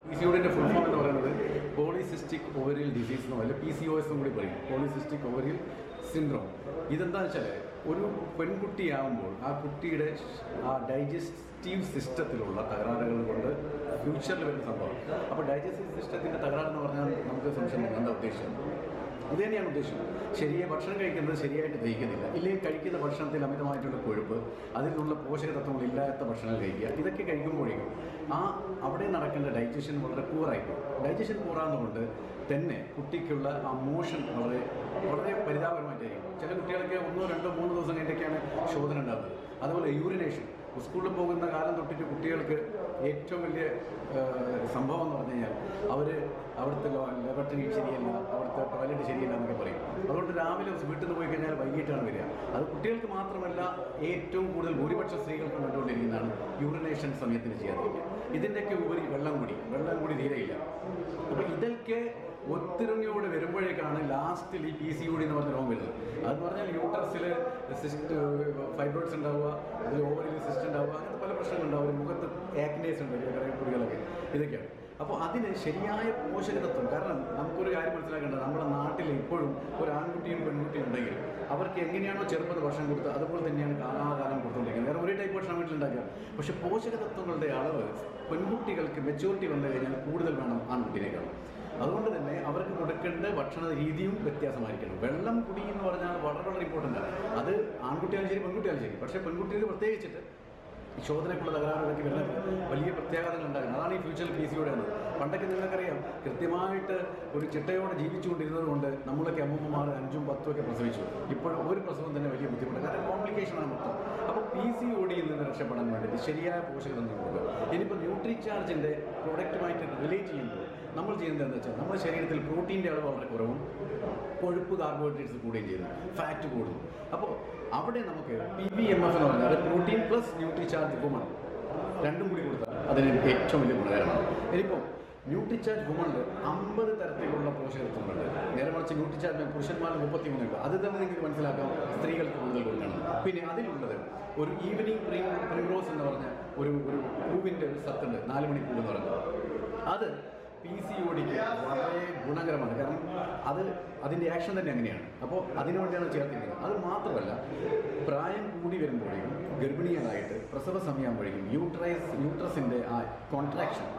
P C ഒഡിൻ്റെ full form എന്ന് പറയുന്നത് പോളിസിസ്റ്റിക് ഓവറിയൽ ഡിസീസ് എന്നോ അല്ലെങ്കിൽ പി സി ഒ എസ് എന്നും കൂടി പറയും പോളിസിസ്റ്റിക് ഓവറിയൽ സിൻഡ്രോം ഇതെന്താണെന്ന് വെച്ചാൽ ഒരു പെൺകുട്ടിയാകുമ്പോൾ ആ കുട്ടിയുടെ ആ ഡൈജസ്റ്റീവ് സിസ്റ്റത്തിലുള്ള തകരാറുകൾ കൊണ്ട് ഫ്യൂച്ചറിൽ വരുന്ന സംഭവം അപ്പോൾ ഡൈജസ്റ്റീവ് സിസ്റ്റത്തിൻ്റെ തകരാറെന്ന് പറഞ്ഞാൽ നമുക്ക് സംശയം തോന്നും. എന്താ ഉദ്ദേശം ഇത് തന്നെയാണ് ഉദ്ദേശം ശരിയായ ഭക്ഷണം കഴിക്കുന്നത് ശരിയായിട്ട് ദഹിക്കുന്നില്ല ഇല്ലെങ്കിൽ കഴിക്കുന്ന ഭക്ഷണത്തിൽ അമിതമായിട്ടുള്ള കൊഴുപ്പ് അതിലുള്ള പോഷക തത്വങ്ങൾ ഇല്ലാത്ത ഭക്ഷണങ്ങൾ കഴിക്കുക ഇതൊക്കെ കഴിക്കുമ്പോഴേക്കും ആ അവിടെ നടക്കേണ്ട ഡൈജഷൻ വളരെ പൂറായിപ്പോകും ഡൈജഷൻ പൂറാകുന്നതുകൊണ്ട് തന്നെ കുട്ടിക്കുള്ള ആ മോഷൻ വളരെ വളരെ പരിതാപകരമായിട്ടായിരിക്കും ചില കുട്ടികൾക്ക് ഒന്നോ രണ്ടോ മൂന്നോ ദിവസം കഴിഞ്ഞൊക്കെയാണ് ശോധന ഉണ്ടാകുന്നത് അതുപോലെ യൂറിനേഷൻ സ്കൂളിൽ പോകുന്ന കാലം തൊട്ടിട്ട് കുട്ടികൾക്ക് ഏറ്റവും വലിയ ആ, സംഭവം എന്ന് പറഞ്ഞു കഴിഞ്ഞാൽ അവർ അവിടുത്തെ ലബോറട്ടറി ശരിയല്ല അവിടുത്തെ ടോയ്ലറ്റ് ശരിയല്ല എന്നൊക്കെ പറയും അതുകൊണ്ട് രാവിലെ വീട്ടിൽ നിന്ന് പോയി കഴിഞ്ഞാൽ വൈകിട്ടാണ് വരിക അത് കുട്ടികൾക്ക് മാത്രമല്ല ഏറ്റവും കൂടുതൽ ഭൂരിപക്ഷ സ്ത്രീകൾക്ക് കണ്ടുകൊണ്ടിരിക്കുന്നതാണ് യൂറിനേഷൻ സമയത്തിന് ചെയ്യാതിരിക്കുക ഇതിൻ്റെയൊക്കെ ഉപരി വെള്ളം കൂടി വെള്ളം കൂടി തീരെയില്ല അപ്പോൾ ഇതൊക്കെ ഒത്തിരങ്ങിയോടെ വരുമ്പോഴേക്കാണ് ലാസ്റ്റിൽ ഈ പി സി യൂടി എന്ന് പറഞ്ഞ രോഗം വരുന്നത് അതെന്ന് പറഞ്ഞാൽ യൂട്ടറസിൽ സിസ്റ്റ് ഫൈബ്രോയിഡ്സ് ഉണ്ടാവുക അതിൽ ഓവറിൽ സിസ്റ്റ് ഉണ്ടാവുക അങ്ങനത്തെ പല പ്രശ്നങ്ങളുണ്ടാവും ഒരു മുഖത്ത് ആക്നേസ് ഉണ്ട് ചെറിയ കുടികളൊക്കെ ഇതൊക്കെയാണ് അപ്പോൾ അതിന് ശരിയായ പോഷകതത്വം കാരണം നമുക്കൊരു കാര്യം മനസ്സിലാക്കേണ്ടത് നമ്മുടെ നാട്ടിൽ ഇപ്പോഴും ഒരു ആൺകുട്ടിയും പെൺകുട്ടിയും ഉണ്ടെങ്കിൽ അവർക്ക് എങ്ങനെയാണോ ചെറുപ്പത്തിൽ ഭക്ഷണം കൊടുത്തത് അതുപോലെ തന്നെയാണ് കാലാകാലം കൊടുത്തുകൊണ്ടിരിക്കുന്നത് കാരണം ഒരേ ടൈപ്പ് ഭക്ഷണം വീട്ടിലുണ്ടാക്കുക പക്ഷേ പോഷകതത്വങ്ങളുടെ അളവ് പെൺകുട്ടികൾക്ക് മെച്ചൂരിറ്റി വന്നു കഴിഞ്ഞാൽ കൂടുതൽ വേണം ആൺകുട്ടിയേക്കാളും അതുകൊണ്ട് തന്നെ അവർക്ക് കൊടുക്കേണ്ട ഭക്ഷണ രീതിയും വ്യത്യാസമായിരിക്കണം വെള്ളം കുടി എന്ന് പറഞ്ഞാൽ വളരെ വളരെ ഇമ്പോർട്ടൻ്റ് ആണ് അത് ആൺകുട്ടിയാലും ശരി പെൺകുട്ടിയാലും ശരി പക്ഷേ പെൺകുട്ടികൾക്ക് പ്രത്യേകിച്ചിട്ട് ഈ ശോധനയ്ക്കുള്ള തകരാറുകളൊക്കെ വരുന്ന വലിയ പ്രത്യാഘാതങ്ങൾ ഉണ്ടാകുന്നത് അതാണ് ഈ ഫ്യൂച്ചർ പി സിയുടെ എന്നത് പണ്ടൊക്കെ നിങ്ങൾക്കറിയാം കൃത്യമായിട്ട് ഒരു ചിട്ടയോടെ ജീവിച്ചുകൊണ്ടിരുന്നത് കൊണ്ട് നമ്മളൊക്കെ അമ്മൂമ്മമാർ അഞ്ചും പത്തും ഒക്കെ പ്രസവിച്ചു ഇപ്പോൾ ഒരു പ്രസവം തന്നെ വലിയ ബുദ്ധിമുട്ട് കാരണം കോംപ്ലിക്കേഷനാണ് മൊത്തം അപ്പോൾ പി സി ഒ ഡിയിൽ നിന്ന് രക്ഷപ്പെടാൻ വേണ്ടിയിട്ട് ശരിയായ പോഷകതത്വം കൊടുക്കുക ഇനിയിപ്പോൾ ന്യൂട്രി ചാർജിൻ്റെ പ്രോഡക്റ്റുമായിട്ട് റിലേറ്റ് ചെയ്യുമ്പോൾ നമ്മൾ ചെയ്യുന്നത് എന്താ വെച്ചാൽ നമ്മുടെ ശരീരത്തിൽ പ്രോട്ടീൻ്റെ അളവ് വളരെ കുറവും കൊഴുപ്പ് കാർബോഹൈഡ്രേറ്റ്സ് കൂടുകയും ചെയ്യുന്നു ഫാറ്റ് കൂടുന്നു അപ്പോൾ അവിടെ നമുക്ക് പി വി എം എഫ് എന്ന് പറഞ്ഞാൽ protein plus nutri charge woman രണ്ടും കൂടി കൊടുത്താൽ അതിന് ഏറ്റവും വലിയ ഗുണകരമാണ് ഇനിയിപ്പോൾ ന്യൂട്രിചാർജ് വുമണിൽ അമ്പത് തരത്തിലുള്ള പോഷകത്വങ്ങളുണ്ട് നേരെ മറിച്ച് ന്യൂട്രിചാർജ് പുരുഷന്മാരിൽ മുപ്പത്തി മൂന്നുണ്ട് അത് തന്നെ നിങ്ങൾക്ക് മനസ്സിലാക്കാം സ്ത്രീകൾക്ക് കൂടുതൽ കൊടുക്കണം പിന്നെ അതിലുള്ളത് ഒരു ഈവനിങ് പ്രീ പ്രിംറോസ് എന്ന് പറഞ്ഞ ഒരു ഒരു പൂവിൻ്റെ ഒരു സത്തുണ്ട് നാല് മണിക്കൂർ എന്ന് പറയുന്നത് അത് പി സി ഒ ഡിക്ക് വളരെ ഗുണകരമാണ് കാരണം അത് അതിൻ്റെ ആക്ഷൻ തന്നെ അങ്ങനെയാണ് അപ്പോൾ അതിനു വേണ്ടിയാണ് ചേർത്തിരിക്കുന്നത് അത് മാത്രമല്ല പ്രായം കൂടി വരുമ്പോഴേക്കും ഗർഭിണികളായിട്ട് പ്രസവ സമയമാകുമ്പോഴേക്കും യൂട്രൈസ് യൂട്രസിൻ്റെ ആ കോൺട്രാക്ഷൻ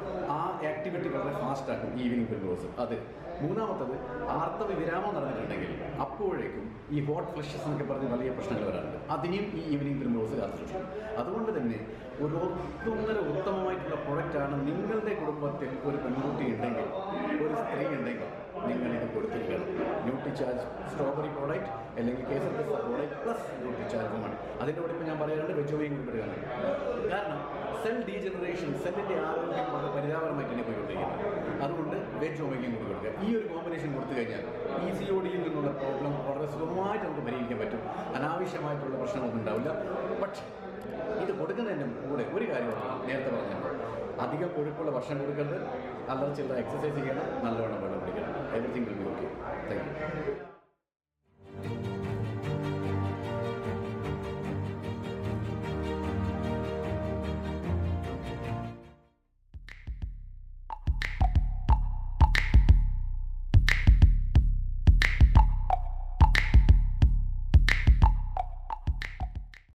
ആ ആക്ടിവിറ്റി വളരെ ഫാസ്റ്റ് ആക്കും ഈവനിങ് പിൻറോസ് അത് മൂന്നാമത്തത് ആർത്തവ വിരാമം നടന്നിട്ടുണ്ടെങ്കിൽ അപ്പോഴേക്കും ഈ ഹോട്ട് ഫ്ലഷസ് എന്നൊക്കെ പറഞ്ഞ് വലിയ പ്രശ്നങ്ങൾ വരാറുണ്ട് അതിനെയും ഈ ഈവനിങ് പിൻറോസ് കാത്തുസൂക്ഷിക്കും അതുകൊണ്ട് തന്നെ ഒരു ഒന്നര ഉത്തമമായിട്ടുള്ള പ്രൊഡക്റ്റാണ് നിങ്ങളുടെ കുടുംബത്തിൽ ഒരു പെൺകുട്ടി ഉണ്ടെങ്കിൽ ഒരു സ്ത്രീ ഉണ്ടെങ്കിൽ നിങ്ങൾ ഇത് കൊടുത്തിരിക്കണം ന്യൂട്രി ചാർജ് സ്ട്രോബെറി പ്രോഡക്റ്റ് അല്ലെങ്കിൽ kesar pista product plus nutri charge woman അതിൻ്റെ കൂടെ ഇപ്പോൾ ഞാൻ പറയാറുണ്ട് വെജോയും കൂടി പെടുകയാണ് കാരണം സെൽ ഡീജനറേഷൻ സെല്ലിൻ്റെ ആരോഗ്യം വളരെ പരിതാപകരമായിട്ട് തന്നെ പോയിക്കൊണ്ടിരിക്കുന്നത് അതുകൊണ്ട് വെജ് ഒമയ്ക്കും കൂടി കൊടുക്കുക ഈ ഒരു കോമ്പിനേഷൻ കൊടുത്തു കഴിഞ്ഞാൽ പി സി ഒ ഡിയിൽ നിന്നുള്ള പ്രോബ്ലം വളരെ സുഗമമായിട്ട് നമുക്ക് പരിഹരിക്കാൻ പറ്റും അനാവശ്യമായിട്ടുള്ള പ്രശ്നമൊന്നും ഉണ്ടാവില്ല പക്ഷേ ഇത് കൊടുക്കുന്നതിൻ്റെ കൂടെ ഒരു കാര്യം ഓർക്കണം. നേരത്തെ പറഞ്ഞു അധികം കൊഴുപ്പുള്ള ഭക്ഷണം കൊടുക്കരുത് അല്ലറ ചില്ലറ എക്സസൈസ് ചെയ്യണം നല്ലവണ്ണം വെള്ളം കുടിക്കണം everything will be okay thank